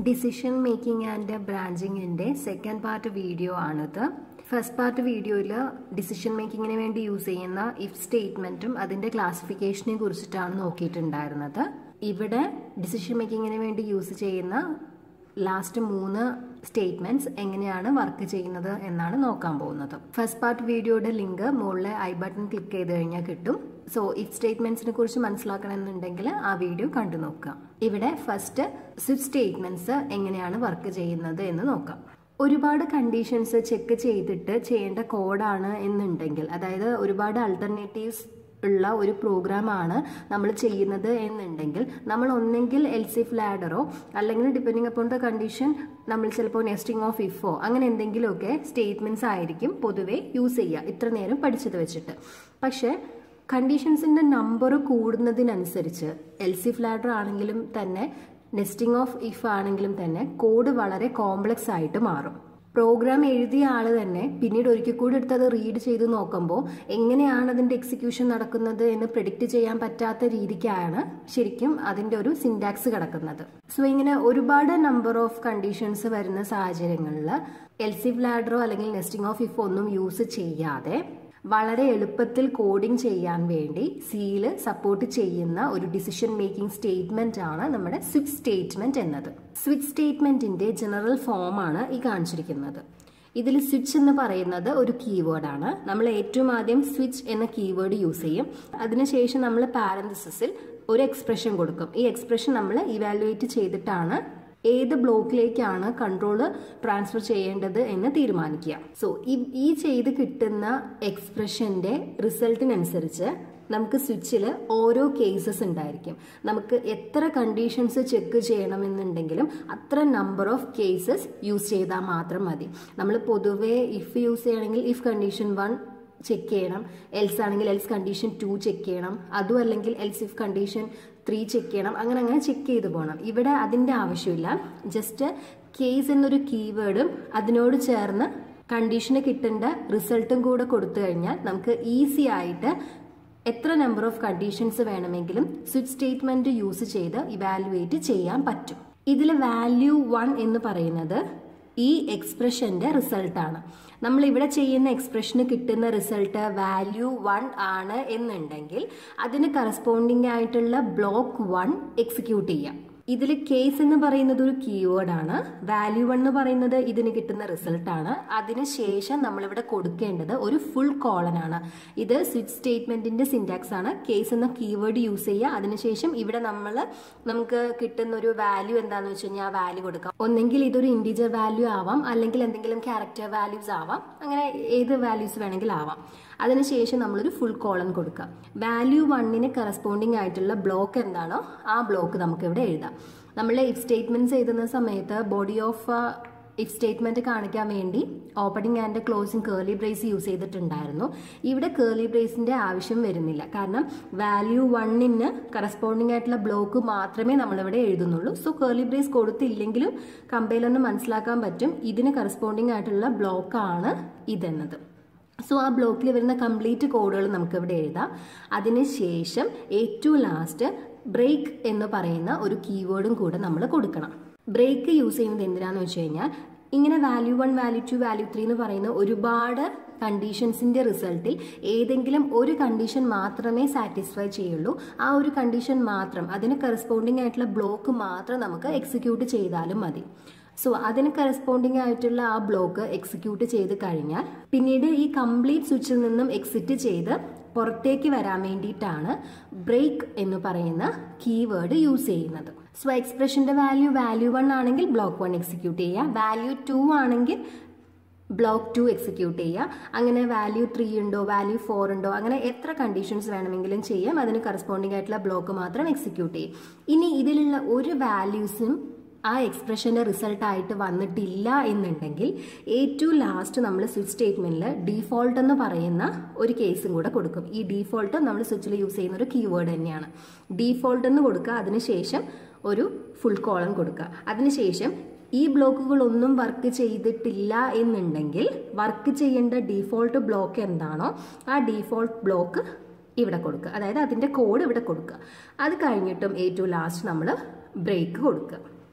decision making and ബ്രാഞ്ചിങ്ങിൻ്റെ second part video ആണിത് first part വീഡിയോയിൽ ഡിസിഷൻ മേക്കിങ്ങിന് വേണ്ടി യൂസ് ചെയ്യുന്ന ഇഫ് സ്റ്റേറ്റ്മെൻറ്റും അതിൻ്റെ ക്ലാസിഫിക്കേഷനെ കുറിച്ചിട്ടാണ് നോക്കിയിട്ടുണ്ടായിരുന്നത് ഇവിടെ ഡിസിഷൻ മേക്കിങ്ങിന് വേണ്ടി യൂസ് ചെയ്യുന്ന ലാസ്റ്റ് മൂന്ന് സ്റ്റേറ്റ്മെന്റ്സ് എങ്ങനെയാണ് വർക്ക് ചെയ്യുന്നത് എന്നാണ് നോക്കാൻ പോകുന്നത് ഫസ്റ്റ് പാർട്ട് വീഡിയോയുടെ ലിങ്ക് മുകളിലെ ഐ ബട്ടൺ ക്ലിക്ക് ചെയ്ത് കഴിഞ്ഞാൽ കിട്ടും സോ ഇഫ് സ്റ്റേറ്റ്മെന്റ്സിനെ കുറിച്ച് മനസ്സിലാക്കണമെന്നുണ്ടെങ്കിൽ ആ വീഡിയോ കണ്ടു നോക്കുക ഇവിടെ ഫസ്റ്റ് സ്വിച്ച് സ്റ്റേറ്റ്മെന്റ്സ് എങ്ങനെയാണ് വർക്ക് ചെയ്യുന്നത് എന്ന് നോക്കാം ഒരുപാട് കണ്ടീഷൻസ് ചെക്ക് ചെയ്തിട്ട് ചെയ്യേണ്ട കോഡാണ് എന്നുണ്ടെങ്കിൽ അതായത് ഒരുപാട് അൾട്ടർനേറ്റീവ്സ് ഉള്ള ഒരു പ്രോഗ്രാമാണ് നമ്മൾ ചെയ്യുന്നത് എന്നുണ്ടെങ്കിൽ നമ്മൾ ഒന്നെങ്കിൽ എൽസിഫ് ലാഡറോ അല്ലെങ്കിൽ ഡിപ്പെൻഡിങ് അപ്പോൺ ദ കണ്ടീഷൻ നമ്മൾ ചിലപ്പോൾ നെസ്റ്റിംഗ് ഓഫ് ഇഫോ അങ്ങനെ എന്തെങ്കിലുമൊക്കെ സ്റ്റേറ്റ്മെന്റ്സ് ആയിരിക്കും പൊതുവെ യൂസ് ചെയ്യുക ഇത്ര നേരം പഠിച്ചത് വെച്ചിട്ട് പക്ഷേ കണ്ടീഷൻസിന്റെ നമ്പർ കൂടുന്നതിനനുസരിച്ച് എൽസിഫ് ലാഡർ ആണെങ്കിലും തന്നെ നെസ്റ്റിംഗ് ഓഫ് ഇഫ് ആണെങ്കിലും തന്നെ കോഡ് വളരെ കോംപ്ലക്സ് ആയിട്ട് മാറും പ്രോഗ്രാം എഴുതിയ ആൾ തന്നെ പിന്നീട് ഒരിക്കൽ കൂടി എടുത്തത് റീഡ് ചെയ്ത് നോക്കുമ്പോൾ എങ്ങനെയാണ് അതിൻ്റെ എക്സിക്യൂഷൻ നടക്കുന്നത് എന്ന് പ്രിഡിക്റ്റ് ചെയ്യാൻ പറ്റാത്ത രീതിക്കാണ് ശരിക്കും അതിൻ്റെ ഒരു സിൻടാക്സ് കിടക്കുന്നത് സോ ഇങ്ങനെ ഒരുപാട് നമ്പർ ഓഫ് കണ്ടീഷൻസ് വരുന്ന സാഹചര്യങ്ങളിൽ എൽസിഫ് ലാഡറോ അല്ലെങ്കിൽ നെസ്റ്റിംഗ് ഓഫ് ഇഫ് ഒന്നും യൂസ് ചെയ്യാതെ വളരെ എളുപ്പത്തിൽ കോഡിംഗ് ചെയ്യാൻ വേണ്ടി സിയിൽ സപ്പോർട്ട് ചെയ്യുന്ന ഒരു ഡിസിഷൻ മേക്കിംഗ് സ്റ്റേറ്റ്മെന്റ് ആണ് നമ്മുടെ സ്വിച്ച് സ്റ്റേറ്റ്മെന്റ് എന്നത് സ്വിച്ച് സ്റ്റേറ്റ്മെന്റിന്റെ ജനറൽ ഫോം ആണ് ഈ കാണിച്ചിരിക്കുന്നത് ഇതിൽ സ്വിച്ച് എന്ന് പറയുന്നത് ഒരു കീവേഡാണ് നമ്മൾ ഏറ്റവും ആദ്യം സ്വിച്ച് എന്ന കീവേഡ് യൂസ് ചെയ്യും അതിനുശേഷം നമ്മൾ പാരന്തസിസിൽ ഒരു എക്സ്പ്രഷൻ കൊടുക്കും ഈ എക്സ്പ്രഷൻ നമ്മൾ ഇവാലുവേറ്റ് ചെയ്തിട്ടാണ് ഏത് ബ്ലോക്കിലേക്കാണ് കൺട്രോൾ ട്രാൻസ്ഫർ ചെയ്യേണ്ടത് എന്ന് തീരുമാനിക്കുക സോ ഈ ചെയ്ത് കിട്ടുന്ന എക്സ്പ്രഷന്റെ റിസൾട്ടിനനുസരിച്ച് നമുക്ക് സ്വിച്ചിൽ ഓരോ കേസസ് ഉണ്ടായിരിക്കും നമുക്ക് എത്ര കണ്ടീഷൻസ് ചെക്ക് ചെയ്യണമെന്നുണ്ടെങ്കിലും അത്ര നമ്പർ ഓഫ് കേസസ് യൂസ് ചെയ്താൽ മാത്രം മതി നമ്മൾ പൊതുവേ ഇഫ് യൂസ് ചെയ്യണമെങ്കിൽ ഇഫ് കണ്ടീഷൻ വൺ ചെക്ക് ചെയ്യണം എൽസ് ആണെങ്കിൽ എൽസ് കണ്ടീഷൻ ടു ചെക്ക് ചെയ്യണം അതും അല്ലെങ്കിൽ else if condition three check ചെയ്യണം അങ്ങനെ അങ്ങനെ ചെക്ക് ചെയ്ത് പോകണം ഇവിടെ അതിൻ്റെ ആവശ്യമില്ല ജസ്റ്റ് കേസ് എന്നൊരു കീവേഡും അതിനോട് ചേർന്ന് കണ്ടീഷന് കിട്ടേണ്ട റിസൾട്ടും കൂടെ കൊടുത്തു കഴിഞ്ഞാൽ നമുക്ക് ഈസി ആയിട്ട് എത്ര നമ്പർ ഓഫ് കണ്ടീഷൻസ് വേണമെങ്കിലും സ്വിച്ച് സ്റ്റേറ്റ്മെന്റ് യൂസ് ചെയ്ത് ഇവാലുവേറ്റ് ചെയ്യാൻ പറ്റും ഇതിൽ വാല്യൂ വൺ എന്ന് പറയുന്നത് ഈ എക്സ്പ്രഷന്റെ റിസൾട്ടാണ് നമ്മൾ ഇവിടെ ചെയ്യുന്ന എക്സ്പ്രഷന് കിട്ടുന്ന റിസൾട്ട് വാല്യൂ വൺ ആണ് എന്നുണ്ടെങ്കിൽ അതിന് കറസ്പോണ്ടിങ് ആയിട്ടുള്ള ബ്ലോക്ക് വൺ എക്സിക്യൂട്ട് ചെയ്യാം ഇതിൽ കേസ് എന്ന് പറയുന്നത് ഒരു കീവേഡ് ആണ് വാല്യൂ വൺ എന്ന് പറയുന്നത് ഇതിന് കിട്ടുന്ന റിസൾട്ട് ആണ് അതിനുശേഷം നമ്മളിവിടെ കൊടുക്കേണ്ടത് ഒരു ഫുൾ കോളൻ ആണ് ഇത് സ്വിച്ച് സ്റ്റേറ്റ്മെന്റിന്റെ സിൻടാക്സ് ആണ് കേസ് എന്ന കീവേഡ് യൂസ് ചെയ്യുക അതിനുശേഷം ഇവിടെ നമ്മൾ നമുക്ക് കിട്ടുന്ന ഒരു വാല്യൂ എന്താണെന്ന് വെച്ച് കഴിഞ്ഞാൽ വാല്യൂ കൊടുക്കാം ഒന്നെങ്കിൽ ഇതൊരു ഇൻഡിജർ വാല്യൂ ആവാം അല്ലെങ്കിൽ എന്തെങ്കിലും ക്യാരക്ടർ വാല്യൂസ് ആവാം അങ്ങനെ ഏത് വാല്യൂസ് വേണമെങ്കിലും ആവാം അതിനുശേഷം നമ്മളൊരു ഫുൾ കോളൻ കൊടുക്കുക വാല്യൂ വണ്ണിന് കറസ്പോണ്ടിങ് ആയിട്ടുള്ള ബ്ലോക്ക് എന്താണോ ആ ബ്ലോക്ക് നമുക്ക് ഇവിടെ എഴുതാം നമ്മൾ ഇഫ് സ്റ്റേറ്റ്മെന്റ്സ് എഴുതുന്ന സമയത്ത് ബോഡി ഓഫ് ഇഫ് സ്റ്റേറ്റ്മെന്റ് കാണിക്കാൻ വേണ്ടി opening and closing curly brace use ചെയ്തിട്ടുണ്ടായിരുന്നു ഇവിടെ കേർലി ബ്രേസിന്റെ ആവശ്യം വരുന്നില്ല കാരണം വാല്യൂ വണ്ണിന് കറസ്പോണ്ടിങ് ആയിട്ടുള്ള ബ്ലോക്ക് മാത്രമേ നമ്മളിവിടെ എഴുതുന്നുള്ളൂ സോ കേർലി ബ്രേസ് കൊടുത്തില്ലെങ്കിലും കമ്പയിലൊന്ന് മനസ്സിലാക്കാൻ പറ്റും ഇതിന് കറസ്പോണ്ടിങ് ആയിട്ടുള്ള ബ്ലോക്കാണ് ഇതെന്നത് സോ ആ ബ്ലോക്കിൽ വരുന്ന കംപ്ലീറ്റ് കോഡുകൾ നമുക്ക് ഇവിടെ എഴുതാം അതിനുശേഷം ഏറ്റവും ലാസ്റ്റ് ബ്രേക്ക് എന്ന് പറയുന്ന ഒരു കീവേഡും കൂടെ നമ്മൾ കൊടുക്കണം ബ്രേക്ക് യൂസ് ചെയ്യുന്നത് എന്തിനാന്ന് വെച്ച് കഴിഞ്ഞാൽ ഇങ്ങനെ value one value two value three എന്ന് പറയുന്ന ഒരുപാട് കണ്ടീഷൻസിന്റെ റിസൾട്ടിൽ ഏതെങ്കിലും ഒരു കണ്ടീഷൻ മാത്രമേ സാറ്റിസ്ഫൈ ചെയ്യുള്ളൂ ആ ഒരു കണ്ടീഷൻ മാത്രം അതിന് കറസ്പോണ്ടിങ് ആയിട്ടുള്ള ബ്ലോക്ക് മാത്രം നമുക്ക് എക്സിക്യൂട്ട് ചെയ്താലും മതി സോ അതിന് കറസ്പോണ്ടിങ് ആയിട്ടുള്ള ആ ബ്ലോക്ക് എക്സിക്യൂട്ട് ചെയ്ത് കഴിഞ്ഞാൽ പിന്നീട് ഈ കംപ്ലീറ്റ് സ്വിച്ചിൽ നിന്നും എക്സിറ്റ് ചെയ്ത് പുറത്തേക്ക് വരാൻ വേണ്ടിയിട്ടാണ് ബ്രേക്ക് എന്ന് പറയുന്ന കീവേഡ് യൂസ് ചെയ്യുന്നത് സോ എക്സ്പ്രഷന്റെ വാല്യൂ വാല്യൂ വൺ ആണെങ്കിൽ ബ്ലോക്ക് വൺ എക്സിക്യൂട്ട് ചെയ്യുക വാല്യൂ ടു ആണെങ്കിൽ ബ്ലോക്ക് ടു എക്സിക്യൂട്ട് ചെയ്യുക അങ്ങനെ വാല്യൂ ത്രീ ഉണ്ടോ വാല്യൂ ഫോർ ഉണ്ടോ അങ്ങനെ എത്ര കണ്ടീഷൻസ് വേണമെങ്കിലും ചെയ്യാം അതിന് കറസ്പോണ്ടിങ് ആയിട്ടുള്ള ബ്ലോക്ക് മാത്രം എക്സിക്യൂട്ട് ചെയ്യും ഇനി ഇതിലുള്ള ഒരു വാല്യൂസും ആ എക്സ്പ്രഷന്റെ റിസൾട്ട് ആയിട്ട് വന്നിട്ടില്ല എന്നുണ്ടെങ്കിൽ ഏറ്റവും ലാസ്റ്റ് നമ്മൾ സ്വിച്ച് സ്റ്റേറ്റ്മെന്റിൽ ഡീഫോൾട്ട് എന്ന് പറയുന്ന ഒരു കേസും കൂടെ കൊടുക്കും ഈ ഡീഫോൾട്ട് നമ്മൾ സ്വിച്ചിൽ യൂസ് ചെയ്യുന്ന ഒരു കീവേഡ് തന്നെയാണ് ഡീഫോൾട്ട് എന്ന് കൊടുക്കുക അതിനുശേഷം ഒരു ഫുൾ കോളം കൊടുക്കുക അതിനുശേഷം ഈ ബ്ലോക്കുകളൊന്നും വർക്ക് ചെയ്തിട്ടില്ല എന്നുണ്ടെങ്കിൽ വർക്ക് ചെയ്യേണ്ട ഡീഫോൾട്ട് ബ്ലോക്ക് എന്താണോ ആ ഡീഫോൾട്ട് ബ്ലോക്ക് ഇവിടെ കൊടുക്കുക അതായത് അതിൻ്റെ കോഡ് ഇവിടെ കൊടുക്കുക അത് കഴിഞ്ഞിട്ടും ഏറ്റവും ലാസ്റ്റ് നമ്മൾ ബ്രേക്ക് കൊടുക്കുക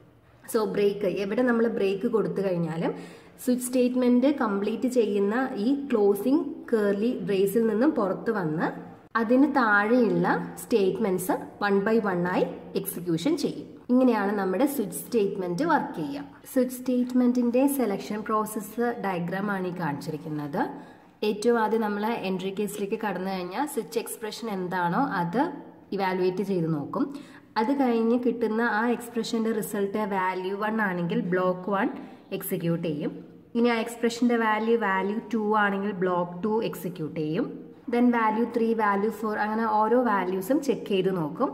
സോ ബ്രേക്ക് എവിടെ നമ്മൾ ബ്രേക്ക് കൊടുത്തു കഴിഞ്ഞാലും സ്വിച്ച് സ്റ്റേറ്റ്മെന്റ് കംപ്ലീറ്റ് ചെയ്യുന്ന ഈ ക്ലോസിംഗ് കേർലി ബ്രേസിൽ നിന്നും പുറത്തു വന്ന് അതിന് താഴെയുള്ള സ്റ്റേറ്റ്മെന്റ്സ് വൺ ബൈ വൺ ആയി എക്സിക്യൂഷൻ ചെയ്യും ഇങ്ങനെയാണ് നമ്മുടെ സ്വിച്ച് സ്റ്റേറ്റ്മെന്റ് വർക്ക് ചെയ്യുക സ്വിച്ച് സ്റ്റേറ്റ്മെന്റിന്റെ സെലക്ഷൻ പ്രോസസ്സ് ഡയഗ്രാം ആണ് ഈ കാണിച്ചിരിക്കുന്നത് ഏറ്റവും ആദ്യം നമ്മൾ എൻട്രി കേസിലേക്ക് കടന്നു കഴിഞ്ഞാൽ സ്വിച്ച് എക്സ്പ്രഷൻ എന്താണോ അത് ഇവാലുവേറ്റ് ചെയ്ത് നോക്കും അത് കഴിഞ്ഞ് കിട്ടുന്ന ആ എക്സ്പ്രഷന്റെ റിസൾട്ട് വാല്യൂ വൺ ആണെങ്കിൽ ബ്ലോക്ക് വൺ എക്സിക്യൂട്ട് ചെയ്യും ഇനി ആ എക്സ്പ്രഷന്റെ വാല്യൂ വാല്യൂ ടു ആണെങ്കിൽ ബ്ലോക്ക് ടു എക്സിക്യൂട്ട് ചെയ്യും then value three value four അങ്ങനെ ഓരോ വാല്യൂസും ചെക്ക് ചെയ്ത് നോക്കും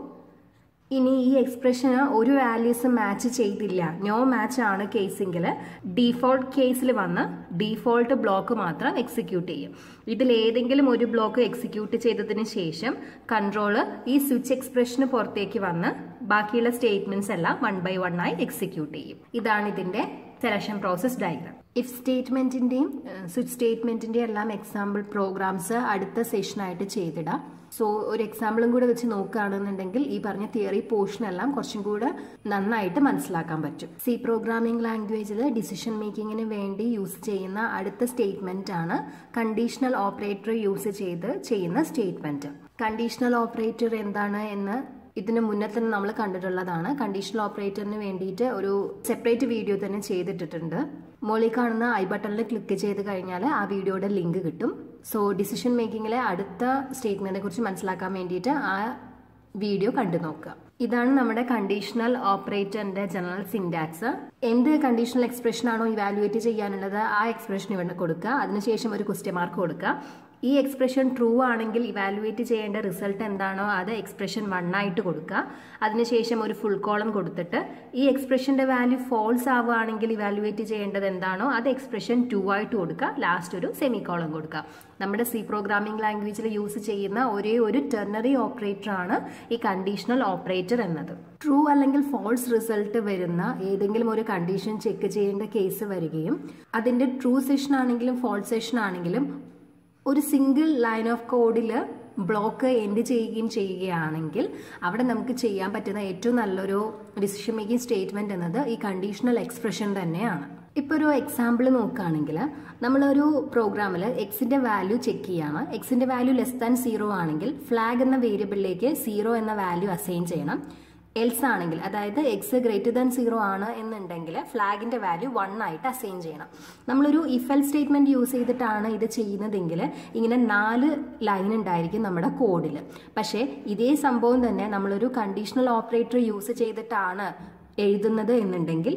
ഇനി ഈ എക്സ്പ്രഷന് ഒരു വാല്യൂസും മാച്ച് ചെയ്തില്ല നോ മാച്ച് ആണ് കേസെങ്കിൽ ഡീഫോൾട്ട് കേസിൽ വന്ന് ഡീഫോൾട്ട് ബ്ലോക്ക് മാത്രം എക്സിക്യൂട്ട് ചെയ്യും ഇതിൽ ഏതെങ്കിലും ഒരു ബ്ലോക്ക് എക്സിക്യൂട്ട് ചെയ്തതിന് ശേഷം കൺട്രോള് ഈ സ്വിച്ച് എക്സ്പ്രഷന് പുറത്തേക്ക് വന്ന് ബാക്കിയുള്ള സ്റ്റേറ്റ്മെന്റ്സ് എല്ലാം വൺ ബൈ വൺ ആയി എക്സിക്യൂട്ട് ചെയ്യും ഇതാണ് ഇതിന്റെ സെലക്ഷൻ പ്രോസസ് ഡയഗ്രാം ഇഫ് സ്റ്റേറ്റ്മെന്റിന്റെയും സ്വിച്ച് സ്റ്റേറ്റ്മെന്റിന്റെയും എല്ലാം എക്സാമ്പിൾ പ്രോഗ്രാംസ് അടുത്ത സെഷനായിട്ട് ചെയ്തിടാം സോ ഒരു എക്സാമ്പിളും കൂടെ വെച്ച് നോക്കുകയാണെന്നുണ്ടെങ്കിൽ ഈ പറഞ്ഞ തിയറി പോർഷൻ എല്ലാം കുറച്ചും കൂടെ നന്നായിട്ട് മനസ്സിലാക്കാൻ പറ്റും സി പ്രോഗ്രാമിംഗ് ലാംഗ്വേജിൽ ഡിസിഷൻ മേക്കിങ്ങിന് വേണ്ടി യൂസ് ചെയ്യുന്ന അടുത്ത സ്റ്റേറ്റ്മെന്റ് ആണ് കണ്ടീഷണൽ ഓപ്പറേറ്റർ യൂസ് ചെയ്ത് ചെയ്യുന്ന സ്റ്റേറ്റ്മെന്റ് കണ്ടീഷണൽ ഓപ്പറേറ്റർ എന്താണ് എന്ന് ഇതിന് മുന്നേ തന്നെ നമ്മൾ കണ്ടിട്ടുള്ളതാണ് കണ്ടീഷണൽ ഓപ്പറേറ്ററിന് വേണ്ടിയിട്ട് ഒരു സെപ്പറേറ്റ് വീഡിയോ തന്നെ ചെയ്തിട്ടിട്ടുണ്ട് മുകളിൽ കാണുന്ന ഐ ബട്ടണിൽ ക്ലിക്ക് ചെയ്ത് കഴിഞ്ഞാൽ ആ വീഡിയോയുടെ ലിങ്ക് കിട്ടും സോ ഡിസിഷൻ മേക്കിങ്ങിലെ അടുത്ത സ്റ്റേറ്റ്മെന്റിനെ കുറിച്ച് മനസ്സിലാക്കാൻ വേണ്ടിയിട്ട് ആ വീഡിയോ കണ്ടു നോക്കുക ഇതാണ് നമ്മുടെ കണ്ടീഷണൽ ഓപ്പറേറ്ററിന്റെ ജനറൽ സിൻഡാക്സ് എന്ത് കണ്ടീഷണൽ എക്സ്പ്രഷൻ ആണോ ഇവാലുവേറ്റ് ചെയ്യാനുള്ളത് ആ എക്സ്പ്രഷൻ ഇവിടെ കൊടുക്കുക അതിനുശേഷം ഒരു ക്വസ്റ്റ്യൻ മാർക്ക് കൊടുക്കുക ഈ എക്സ്പ്രഷൻ ട്രൂ ആണെങ്കിൽ ഇവാലുവേറ്റ് ചെയ്യേണ്ട റിസൾട്ട് എന്താണോ അത് എക്സ്പ്രഷൻ വൺ ആയിട്ട് കൊടുക്കുക അതിനുശേഷം ഒരു ഫുൾ കോളം കൊടുത്തിട്ട് ഈ എക്സ്പ്രഷന്റെ വാല്യൂ ഫോൾസ് ആവുകയാണെങ്കിൽ ഇവാലുവേറ്റ് ചെയ്യേണ്ടത് എന്താണോ അത് എക്സ്പ്രഷൻ ടു ആയിട്ട് കൊടുക്കുക ലാസ്റ്റ് ഒരു സെമി കോളം കൊടുക്കുക നമ്മുടെ സി പ്രോഗ്രാമിംഗ് ലാംഗ്വേജിൽ യൂസ് ചെയ്യുന്ന ഒരേ ഒരു ടെർണറി ഓപ്പറേറ്റർ ആണ് ഈ കണ്ടീഷണൽ ഓപ്പറേറ്റർ എന്നത് ട്രൂ അല്ലെങ്കിൽ ഫോൾസ് റിസൾട്ട് വരുന്ന ഏതെങ്കിലും ഒരു കണ്ടീഷൻ ചെക്ക് ചെയ്യേണ്ട കേസ് വരികയും അതിന്റെ ട്രൂ സെഷൻ ആണെങ്കിലും ഫോൾസ് സെഷൻ ആണെങ്കിലും ഒരു സിംഗിൾ ലൈൻ ഓഫ് കോഡിൽ ബ്ലോക്ക് എൻഡ് ചെയ്യുകയും ചെയ്യുകയാണെങ്കിൽ അവിടെ നമുക്ക് ചെയ്യാൻ പറ്റുന്ന ഏറ്റവും നല്ലൊരു ഡിസിഷൻ മേക്കിംഗ് സ്റ്റേറ്റ്മെന്റ് എന്നത് ഈ കണ്ടീഷണൽ എക്സ്പ്രഷൻ തന്നെയാണ് ഇപ്പോൾ ഒരു എക്സാമ്പിൾ നോക്കുകയാണെങ്കിൽ നമ്മളൊരു പ്രോഗ്രാമിൽ എക്സിന്റെ വാല്യൂ ചെക്ക് ചെയ്യാണ് എക്സിന്റെ വാല്യൂ ലെസ് ദാൻ സീറോ ആണെങ്കിൽ ഫ്ലാഗ് എന്ന വേരിയബിളിലേക്ക് സീറോ എന്ന വാല്യൂ അസൈൻ ചെയ്യണം എൽസ് ആണെങ്കിൽ അതായത് എക്സ് ഗ്രേറ്റർ ദാൻ സീറോ ആണ് എന്നുണ്ടെങ്കിൽ ഫ്ലാഗിന്റെ വാല്യൂ വൺ ആയിട്ട് അസൈൻ ചെയ്യണം നമ്മളൊരു ഇഫ് എൽ സ്റ്റേറ്റ്മെന്റ് യൂസ് ചെയ്തിട്ടാണ് ഇത് ചെയ്യുന്നതെങ്കിൽ ഇങ്ങനെ നാല് ലൈൻ ഉണ്ടായിരിക്കും നമ്മുടെ കോഡിൽ പക്ഷേ ഇതേ സംഭവം തന്നെ നമ്മളൊരു കണ്ടീഷണൽ ഓപ്പറേറ്റർ യൂസ് ചെയ്തിട്ടാണ് എഴുതുന്നത് എന്നുണ്ടെങ്കിൽ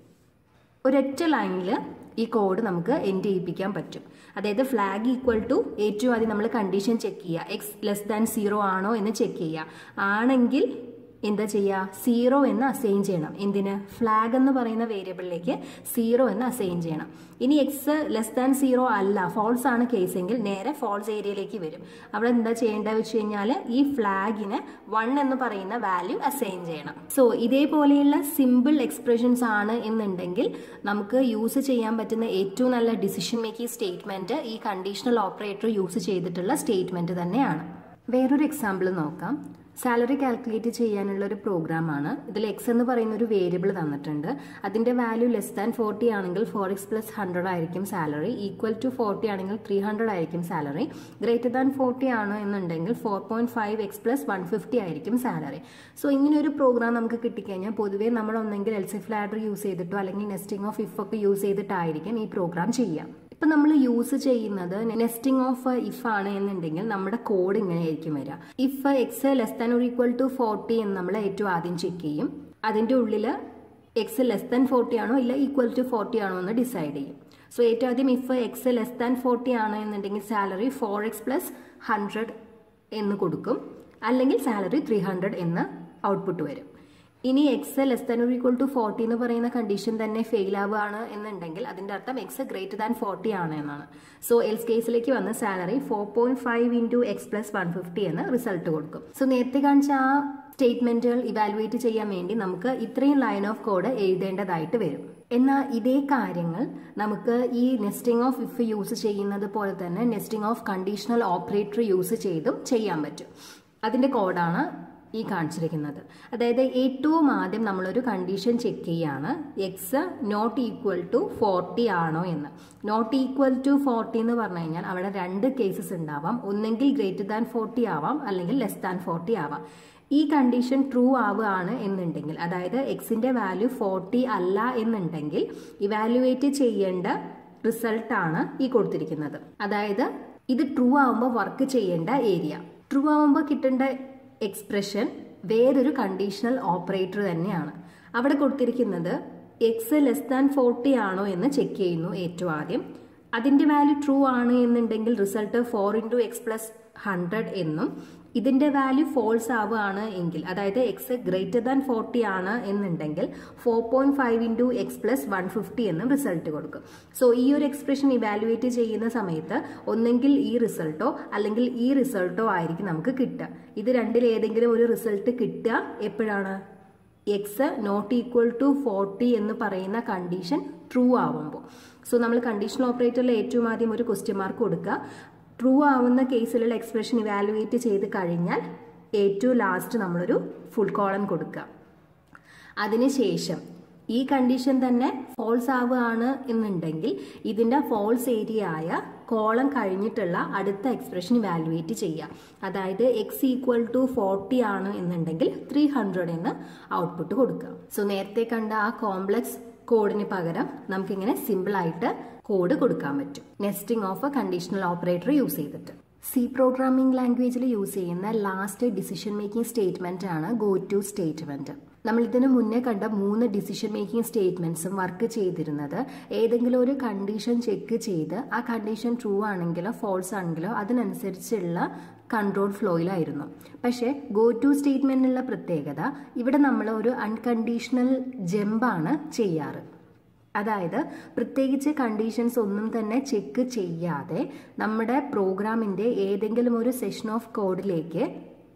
ഒരൊറ്റ ലൈനിൽ ഈ കോഡ് നമുക്ക് എൻഡ് ചെയ്യിപ്പിക്കാൻ പറ്റും അതായത് ഫ്ലാഗ് ഈക്വൽ ടു ഏറ്റവും ആദ്യം നമ്മൾ കണ്ടീഷൻ ചെക്ക് ചെയ്യുക എക്സ് ലെസ് ദാൻ സീറോ ആണോ എന്ന് ചെക്ക് ചെയ്യുക ആണെങ്കിൽ എന്താ ചെയ്യുക സീറോ എന്ന് അസൈൻ ചെയ്യണം എന്തിന് ഫ്ലാഗ് എന്ന് പറയുന്ന വേരിയബിളിലേക്ക് സീറോ എന്ന് അസൈൻ ചെയ്യണം ഇനി എക്സ് ലെസ് ദാൻ സീറോ അല്ല ഫോൾസ് ആണ് കേസെങ്കിൽ നേരെ ഫോൾസ് ഏരിയയിലേക്ക് വരും അവിടെ എന്താ ചെയ്യേണ്ടത് വെച്ച് കഴിഞ്ഞാൽ ഈ ഫ്ലാഗിന് വൺ എന്ന് പറയുന്ന വാല്യൂ അസൈൻ ചെയ്യണം സോ ഇതേപോലെയുള്ള സിമ്പിൾ എക്സ്പ്രഷൻസ് ആണ് എന്നുണ്ടെങ്കിൽ നമുക്ക് യൂസ് ചെയ്യാൻ പറ്റുന്ന ഏറ്റവും നല്ല ഡിസിഷൻ മേക്കിംഗ് സ്റ്റേറ്റ്മെന്റ് ഈ കണ്ടീഷണൽ ഓപ്പറേറ്റർ യൂസ് ചെയ്തിട്ടുള്ള സ്റ്റേറ്റ്മെന്റ് തന്നെയാണ് വേറൊരു എക്സാമ്പിൾ നോക്കാം സാലറി കാൽക്കുലേറ്റ് ചെയ്യാനുള്ള ഒരു പ്രോഗ്രാമാണ് ഇതിൽ എക്സ് എന്ന് പറയുന്ന ഒരു വേരിയബിൾ തന്നിട്ടുണ്ട് അതിന്റെ വാല്യൂ ലെസ് ദാൻ ഫോർട്ടി ആണെങ്കിൽ ഫോർ എക്സ് പ്ലസ് ഹൺഡ്രഡ് ആയിരിക്കും സാലറി ഈക്വൽ ടു ഫോർട്ടി ആണെങ്കിൽ ത്രീ ഹൺഡ്രഡ് ആയിരിക്കും സാലറി ഗ്രേറ്റർ ദാൻ ഫോർട്ടി ആണ് എന്നുണ്ടെങ്കിൽ four point five x plus one fifty ആയിരിക്കും സാലറി സോ ഇങ്ങനെ ഒരു പ്രോഗ്രാം നമുക്ക് കിട്ടിക്കഴിഞ്ഞാൽ പൊതുവേ നമ്മൾ ഒന്നെങ്കിൽ എൽ സി ഫ്ലാഡർ യൂസ് ചെയ്തിട്ടോ അല്ലെങ്കിൽ നെസ്റ്റിംഗ് ഓഫ് ഇഫ് ഒക്കെ യൂസ് ചെയ്തിട്ടായിരിക്കും ഈ പ്രോഗ്രാം ചെയ്യുക ഇപ്പം നമ്മൾ യൂസ് ചെയ്യുന്നത് നെസ്റ്റിംഗ് ഓഫ് ഇഫ് ആണ് എന്നുണ്ടെങ്കിൽ നമ്മുടെ കോഡ് ഇങ്ങനെയായിരിക്കും വരിക ഇഫ് എക്സ് ലെസ് ദാൻ ഒരു ഈക്വൽ ടു ഫോർട്ടി എന്ന് നമ്മൾ ഏറ്റവും ആദ്യം ചെക്ക് ചെയ്യും അതിൻ്റെ ഉള്ളിൽ എക്സ് ലെസ് ദാൻ ഫോർട്ടി ആണോ ഇല്ല ഈക്വൽ ടു ഫോർട്ടി ആണോ എന്ന് ഡിസൈഡ് ചെയ്യും സോ ഏറ്റവും ആദ്യം if x less than forty ആണ് എന്നുണ്ടെങ്കിൽ salary four x plus hundred എന്ന് കൊടുക്കും അല്ലെങ്കിൽ സാലറി ത്രീ ഹൺഡ്രഡ് എന്ന് ഔട്ട്പുട്ട് വരും ഇനി x less than equal to forty എന്ന് പറയുന്ന കണ്ടീഷൻ തന്നെ ഫെയിൽ ആവുകയാണ് എന്നുണ്ടെങ്കിൽ അതിന്റെ അർത്ഥം എക്സ് ഗ്രേറ്റർ ദാൻ ഫോർട്ടി ആണ് എന്നാണ് സോ എൽസ് കേസിലേക്ക് വന്ന് salary four point five into x plus one fifty എന്ന് റിസൾട്ട് കൊടുക്കും സോ നേരത്തെ കാണിച്ച ആ സ്റ്റേറ്റ്മെന്റുകൾ ഇവാലുവേറ്റ് ചെയ്യാൻ വേണ്ടി നമുക്ക് ഇത്രയും ലൈൻ ഓഫ് കോഡ് എഴുതേണ്ടതായിട്ട് വരും എന്നാൽ ഇതേ കാര്യങ്ങൾ നമുക്ക് ഈ നെസ്റ്റിംഗ് ഓഫ് ഇഫ് യൂസ് ചെയ്യുന്നത് പോലെ തന്നെ nesting of conditional operator use ചെയ്തും ചെയ്യാൻ പറ്റും അതിന്റെ കോഡാണ് ഈ കാണിച്ചിരിക്കുന്നത് അതായത് ഏറ്റവും ആദ്യം നമ്മളൊരു കണ്ടീഷൻ ചെക്ക് ചെയ്യാണ് x not equal to forty ആണോ എന്ന് നോട്ട് ഈക്വൽ ടു ഫോർട്ടി എന്ന് പറഞ്ഞു കഴിഞ്ഞാൽ അവിടെ രണ്ട് കേസസ് ഉണ്ടാവാം ഒന്നെങ്കിൽ ഗ്രേറ്റർ ദാൻ ഫോർട്ടി ആവാം അല്ലെങ്കിൽ ലെസ് ദാൻ ഫോർട്ടി ആവാം ഈ കണ്ടീഷൻ ട്രൂ ആവുകയാണ് എന്നുണ്ടെങ്കിൽ അതായത് എക്സിന്റെ വാല്യൂ ഫോർട്ടി അല്ല എന്നുണ്ടെങ്കിൽ ഇവാലുവേറ്റ് ചെയ്യേണ്ട റിസൾട്ടാണ് ഈ കൊടുത്തിരിക്കുന്നത് അതായത് ഇത് ട്രൂ ആവുമ്പോൾ വർക്ക് ചെയ്യേണ്ട ഏരിയ ട്രൂ ആവുമ്പോൾ കിട്ടേണ്ട എക്സ്പ്രഷൻ വേറൊരു കണ്ടീഷണൽ ഓപ്പറേറ്റർ തന്നെയാണ് അവിടെ കൊടുത്തിരിക്കുന്നത് എക്സ് ലെസ് ദാൻ ഫോർട്ടി ആണോ എന്ന് ചെക്ക് ചെയ്യുന്നു ഏറ്റവും ആദ്യം അതിന്റെ വാല്യൂ ട്രൂ ആണ് എന്നുണ്ടെങ്കിൽ result four into x plus hundred എന്നും ഇതിന്റെ വാല്യൂ ഫോൾസ് ആവുകയാണ് എങ്കിൽ അതായത് എക്സ് ഗ്രേറ്റർ ദാൻ ഫോർട്ടി ആണ് എന്നുണ്ടെങ്കിൽ four point five into x plus one fifty എന്നും റിസൾട്ട് കൊടുക്കും സോ ഈ ഒരു എക്സ്പ്രഷൻ ഇവാലുവേറ്റ് ചെയ്യുന്ന സമയത്ത് ഒന്നെങ്കിൽ ഈ റിസൾട്ടോ അല്ലെങ്കിൽ ഈ റിസൾട്ടോ ആയിരിക്കും നമുക്ക് കിട്ടുക ഇത് രണ്ടിൽ ഏതെങ്കിലും ഒരു റിസൾട്ട് കിട്ടുക എപ്പോഴാണ് x not equal to forty എന്ന് പറയുന്ന കണ്ടീഷൻ ട്രൂ ആവുമ്പോൾ സോ നമ്മൾ കണ്ടീഷണൽ ഓപ്പറേറ്ററിൽ ഏറ്റവും ആദ്യം ഒരു ക്വസ്റ്റ്യൻ മാർക്ക് കൊടുക്കുക ട്രൂ ആവുന്ന കേസിലുള്ള എക്സ്പ്രഷൻ ഇവാലുവേറ്റ് ചെയ്ത് കഴിഞ്ഞാൽ ഏറ്റവും ലാസ്റ്റ് നമ്മളൊരു ഫുൾ കോളൻ കൊടുക്കുക അതിനുശേഷം ഈ കണ്ടീഷൻ തന്നെ ഫോൾസ് ആവുകയാണ് എന്നുണ്ടെങ്കിൽ ഇതിന്റെ ഫോൾസ് ഏരിയ ആയ കോളം കഴിഞ്ഞിട്ടുള്ള അടുത്ത എക്സ്പ്രഷൻ ഇവാലുവേറ്റ് ചെയ്യുക അതായത് എക്സ് ഈക്വൽ ടു ഫോർട്ടി ആണ് എന്നുണ്ടെങ്കിൽ ത്രീ ഹൺഡ്രഡ് എന്ന് ഔട്ട്പുട്ട് കൊടുക്കുക സോ നേരത്തെ കണ്ട ആ കോംപ്ലക്സ് കോഡിന് പകരം നമുക്കിങ്ങനെ സിമ്പിൾ ആയിട്ട് കോഡ് കൊടുക്കാൻ പറ്റും nesting of a conditional operator use ചെയ്തിട്ട് സി പ്രോഗ്രാമിംഗ് ലാംഗ്വേജിൽ യൂസ് ചെയ്യുന്ന ലാസ്റ്റ് ഡിസിഷൻ മേക്കിംഗ് സ്റ്റേറ്റ്മെന്റ് ആണ് ഗോ ടു സ്റ്റേറ്റ്മെന്റ് നമ്മൾ ഇതിനു മുന്നേ കണ്ട മൂന്ന് ഡിസിഷൻ മേക്കിംഗ് സ്റ്റേറ്റ്മെന്റ്സും വർക്ക് ചെയ്തിരുന്നത് ഏതെങ്കിലും ഒരു കണ്ടീഷൻ ചെക്ക് ചെയ്ത് ആ കണ്ടീഷൻ ട്രൂ ആണെങ്കിലോ ഫോൾസ് ആണെങ്കിലോ അതിനനുസരിച്ചുള്ള കൺട്രോൾ ഫ്ലോയിലായിരുന്നു പക്ഷേ ഗോ ടു സ്റ്റേറ്റ്മെന്റിനുള്ള പ്രത്യേകത ഇവിടെ നമ്മൾ ഒരു അൺകണ്ടീഷണൽ ജമ്പാണ് ചെയ്യാറ് അതായത് പ്രത്യേകിച്ച് കണ്ടീഷൻസ് ഒന്നും തന്നെ ചെക്ക് ചെയ്യാതെ നമ്മുടെ പ്രോഗ്രാമിന്റെ ഏതെങ്കിലും ഒരു സെഷൻ ഓഫ് കോഡിലേക്ക്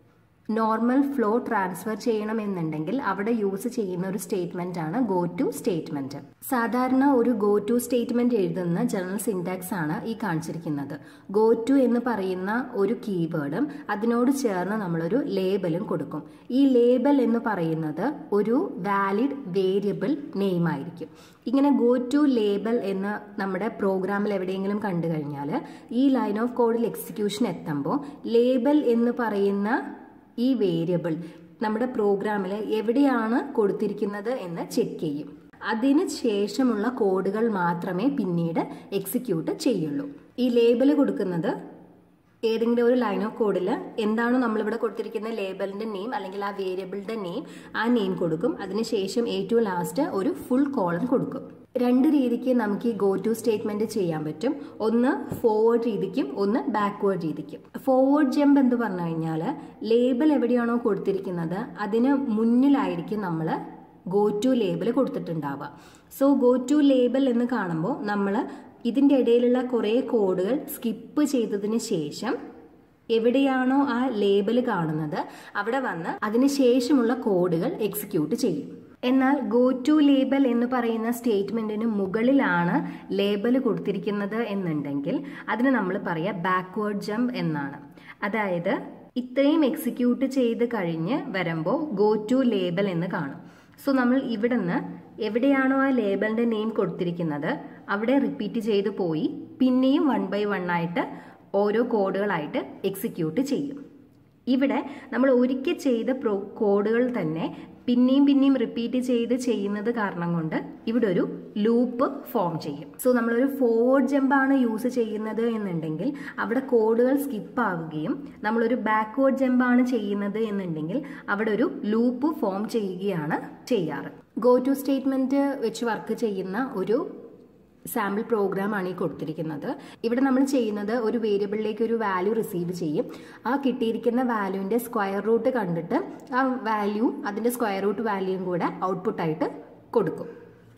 നോർമൽ ഫ്ലോ ട്രാൻസ്ഫർ ചെയ്യണമെന്നുണ്ടെങ്കിൽ അവിടെ യൂസ് ചെയ്യുന്ന ഒരു സ്റ്റേറ്റ്മെന്റ് ആണ് ഗോ ടു സ്റ്റേറ്റ്മെന്റ് സാധാരണ ഒരു ഗോ ടു സ്റ്റേറ്റ്മെന്റ് എഴുതുന്ന ജനറൽ സിൻടാക്സ് ആണ് ഈ കാണിച്ചിരിക്കുന്നത് ഗോ ടു എന്ന് പറയുന്ന ഒരു കീവേഡും അതിനോട് ചേർന്ന് നമ്മളൊരു ലേബലും കൊടുക്കും ഈ ലേബൽ എന്ന് പറയുന്നത് ഒരു വാലിഡ് വേരിയബിൾ നെയിം ആയിരിക്കും ഇങ്ങനെ ഗോ ടു ലേബൽ എന്ന് നമ്മുടെ പ്രോഗ്രാമിൽ എവിടെയെങ്കിലും കണ്ടു കഴിഞ്ഞാൽ ഈ ലൈൻ ഓഫ് കോഡിൽ എക്സിക്യൂഷൻ എത്തുമ്പോൾ ലേബൽ എന്ന് പറയുന്ന ഈ വേരിയബിൾ നമ്മുടെ പ്രോഗ്രാമിൽ എവിടെയാണ് കൊടുത്തിരിക്കുന്നത് എന്ന് ചെക്ക് ചെയ്യും അതിന് ശേഷമുള്ള കോഡുകൾ മാത്രമേ പിന്നീട് എക്സിക്യൂട്ട് ചെയ്യുള്ളൂ ഈ ലേബൽ കൊടുക്കുന്നത് ഏതെങ്കിലും ഒരു ലൈൻ ഓഫ് കോഡിൽ എന്താണോ നമ്മളിവിടെ കൊടുത്തിരിക്കുന്ന ലേബലിന്റെ നെയിം അല്ലെങ്കിൽ ആ വേരിയബിളിന്റെ നെയിം ആ നെയിം കൊടുക്കും അതിനുശേഷം ഏറ്റവും ലാസ്റ്റ് ഒരു ഫുൾ കോളൻ കൊടുക്കും രണ്ട് രീതിക്ക് നമുക്ക് ഈ ഗോ ടു സ്റ്റേറ്റ്മെന്റ് ചെയ്യാൻ പറ്റും ഒന്ന് ഫോർവേഡ് രീതിക്കും ഒന്ന് ബാക്ക്വേർഡ് രീതിക്കും ഫോർവേഡ് ജമ്പ് എന്ന് പറഞ്ഞു കഴിഞ്ഞാൽ ലേബൽ എവിടെയാണോ കൊടുത്തിരിക്കുന്നത് അതിന് മുന്നിലായിരിക്കും നമ്മൾ ഗോ ടു ലേബൽ കൊടുത്തിട്ടുണ്ടാവുക സോ ഗോ ടു ലേബൽ എന്ന് കാണുമ്പോൾ നമ്മൾ ഇതിൻ്റെ ഇടയിലുള്ള കുറേ കോഡുകൾ സ്കിപ്പ് ചെയ്തതിന് ശേഷം എവിടെയാണോ ആ ലേബൽ കാണുന്നത് അവിടെ വന്ന് അതിന് ശേഷമുള്ള കോഡുകൾ എക്സിക്യൂട്ട് ചെയ്യും എന്നാൽ ഗോ ടു ലേബൽ എന്ന് പറയുന്ന സ്റ്റേറ്റ്മെന്റിന് മുകളിലാണ് ലേബൽ കൊടുത്തിരിക്കുന്നത് എന്നുണ്ടെങ്കിൽ അതിന് നമ്മൾ പറയുക ബാക്ക്വേർഡ് ജമ്പ് എന്നാണ് അതായത് ഇത്രയും എക്സിക്യൂട്ട് ചെയ്ത് കഴിഞ്ഞ് വരുമ്പോൾ ഗോ ടു ലേബൽ എന്ന് കാണും സോ നമ്മൾ ഇവിടുന്ന് എവിടെയാണോ ആ ലേബലിന്റെ നെയിം കൊടുത്തിരിക്കുന്നത് അവിടെ റിപ്പീറ്റ് ചെയ്ത് പോയി പിന്നെയും വൺ ബൈ വൺ ആയിട്ട് ഓരോ കോഡുകളായിട്ട് എക്സിക്യൂട്ട് ചെയ്യും ഇവിടെ നമ്മൾ ഒരിക്കൽ ചെയ്ത പ്രോ കോഡുകൾ തന്നെ പിന്നെയും പിന്നെയും റിപ്പീറ്റ് ചെയ്ത് ചെയ്യുന്നത് കാരണം കൊണ്ട് ഇവിടെ ഒരു ലൂപ്പ് ഫോം ചെയ്യും സോ നമ്മളൊരു ഫോർവേഡ് ജമ്പാണ് യൂസ് ചെയ്യുന്നത് എന്നുണ്ടെങ്കിൽ അവിടെ കോഡുകൾ സ്കിപ്പ് ആവുകയും നമ്മളൊരു ബാക്ക്വേർഡ് ജമ്പാണ് ചെയ്യുന്നത് എന്നുണ്ടെങ്കിൽ അവിടെ ഒരു ലൂപ്പ് ഫോം ചെയ്യുകയാണ് ചെയ്യാറ് ഗോ ടു സ്റ്റേറ്റ്മെന്റ് വെച്ച് വർക്ക് ചെയ്യുന്ന ഒരു സാമ്പിൾ പ്രോഗ്രാം ആണ് ഈ കൊടുത്തിരിക്കുന്നത് ഇവിടെ നമ്മൾ ചെയ്യുന്നത് ഒരു വേരിയബിളിലേക്ക് ഒരു വാല്യൂ റിസീവ് ചെയ്യും ആ കിട്ടിയിരിക്കുന്ന വാല്യൂവിന്റെ സ്ക്വയർ റൂട്ട് കണ്ടിട്ട് ആ വാല്യൂ അതിന്റെ സ്ക്വയർ റൂട്ട് വാല്യൂയും കൂടെ ഔട്ട്പുട്ടായിട്ട് കൊടുക്കും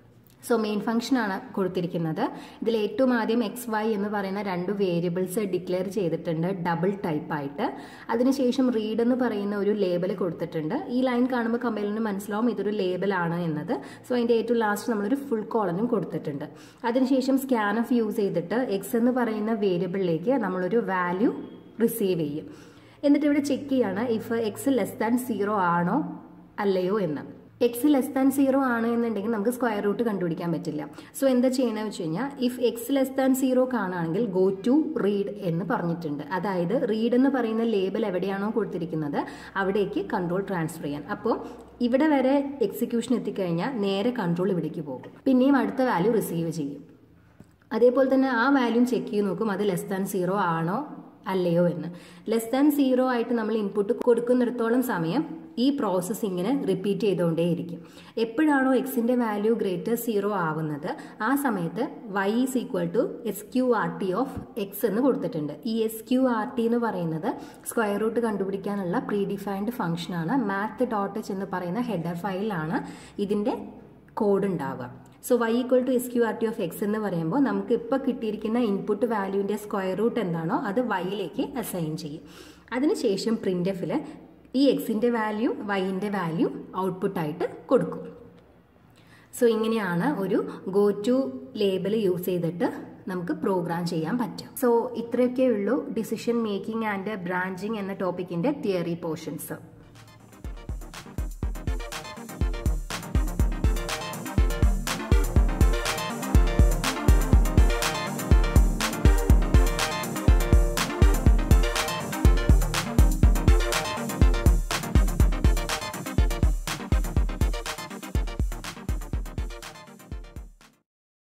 സോ മെയിൻ ഫംഗ്ഷൻ ആണ് കൊടുത്തിരിക്കുന്നത് ഇതിൽ ഏറ്റവും ആദ്യം എക്സ് വൈ എന്ന് പറയുന്ന രണ്ട് വേരിയബിൾസ് ഡിക്ലെയർ ചെയ്തിട്ടുണ്ട് ഡബിൾ ടൈപ്പ് ആയിട്ട് അതിനുശേഷം റീഡ് എന്ന് പറയുന്ന ഒരു ലേബൽ കൊടുത്തിട്ടുണ്ട് ഈ ലൈൻ കാണുമ്പോൾ കമ്പൈലിന് മനസ്സിലാവും ഇതൊരു ലേബൽ ആണ് എന്നത് സോ അതിന്റെ ഏറ്റവും ലാസ്റ്റ് നമ്മളൊരു ഫുൾ കോളനും കൊടുത്തിട്ടുണ്ട് അതിനുശേഷം സ്കാൻ ഓഫ് യൂസ് ചെയ്തിട്ട് എക്സ് എന്ന് പറയുന്ന വേരിയബിളിലേക്ക് നമ്മളൊരു വാല്യൂ റിസീവ് ചെയ്യും എന്നിട്ട് ഇവിടെ ചെക്ക് ചെയ്യാണ് if x less than zero ആണോ അല്ലയോ എന്ന് എക്സ് ലെസ് ദാൻ സീറോ ആണ് എന്നുണ്ടെങ്കിൽ നമുക്ക് സ്ക്വയർ റൂട്ട് കണ്ടുപിടിക്കാൻ പറ്റില്ല സോ എന്താ ചെയ്യണമെന്ന് വെച്ച് കഴിഞ്ഞാൽ if x less than zero കാണുകയാണെങ്കിൽ ഗോ ടു റീഡ് എന്ന് പറഞ്ഞിട്ടുണ്ട് അതായത് റീഡ് എന്ന് പറയുന്ന ലേബൽ എവിടെയാണോ കൊടുത്തിരിക്കുന്നത് അവിടേക്ക് കൺട്രോൾ ട്രാൻസ്ഫർ ചെയ്യാൻ അപ്പോൾ ഇവിടെ വരെ എക്സിക്യൂഷൻ എത്തിക്കഴിഞ്ഞാൽ നേരെ കൺട്രോൾ ഇവിടേക്ക് പോകും പിന്നെയും അടുത്ത വാല്യൂ റിസീവ് ചെയ്യും അതേപോലെ തന്നെ ആ വാല്യൂ ചെക്ക് ചെയ്ത് നോക്കും അത് ലെസ് ദാൻ സീറോ ആണോ അല്ലയോ എന്ന് ലെസ് ദാൻ സീറോ ആയിട്ട് നമ്മൾ ഇൻപുട്ട് കൊടുക്കുന്നിടത്തോളം സമയം ഈ പ്രോസസ്സ് ഇങ്ങനെ റിപ്പീറ്റ് ചെയ്തുകൊണ്ടേയിരിക്കും എപ്പോഴാണോ എക്സിന്റെ വാല്യൂ ഗ്രേറ്റർ സീറോ ആവുന്നത് ആ സമയത്ത് y is equal to S Q R T of x എന്ന് കൊടുത്തിട്ടുണ്ട് ഈ എസ് ക്യു ആർ ടി എന്ന് പറയുന്നത് സ്ക്വയർ റൂട്ട് കണ്ടുപിടിക്കാനുള്ള പ്രീ ഡിഫൈൻഡ് ഫംഗ്ഷനാണ് മാത്ത് ഡോട്ട് എച്ച് എന്ന് പറയുന്ന ഹെഡർ ഫയലിലാണ് ഇതിന്റെ കോഡ് ഉണ്ടാവുക so y equal to S Q R T of x എന്ന് പറയുമ്പോൾ നമുക്ക് ഇപ്പോൾ കിട്ടിയിരിക്കുന്ന ഇൻപുട്ട് വാല്യൂവിൻ്റെ സ്ക്വയർ റൂട്ട് എന്താണോ അത് വൈയിലേക്ക് അസൈൻ ചെയ്യും അതിനുശേഷം പ്രിൻ്റ് എഫിൽ ഈ എക്സിൻ്റെ വാല്യൂ വൈൻ്റെ വാല്യൂ ഔട്ട്പുട്ടായിട്ട് കൊടുക്കും സോ ഇങ്ങനെയാണ് ഒരു ഗോ ടു ലേബൽ യൂസ് ചെയ്തിട്ട് നമുക്ക് പ്രോഗ്രാം ചെയ്യാൻ പറ്റും സോ ഇത്രയൊക്കെ ഉള്ളൂ ഡിസിഷൻ മേക്കിംഗ് ആൻഡ് ബ്രാഞ്ചിങ് എന്ന ടോപ്പിക്കിൻ്റെ തിയറി പോർഷൻസ്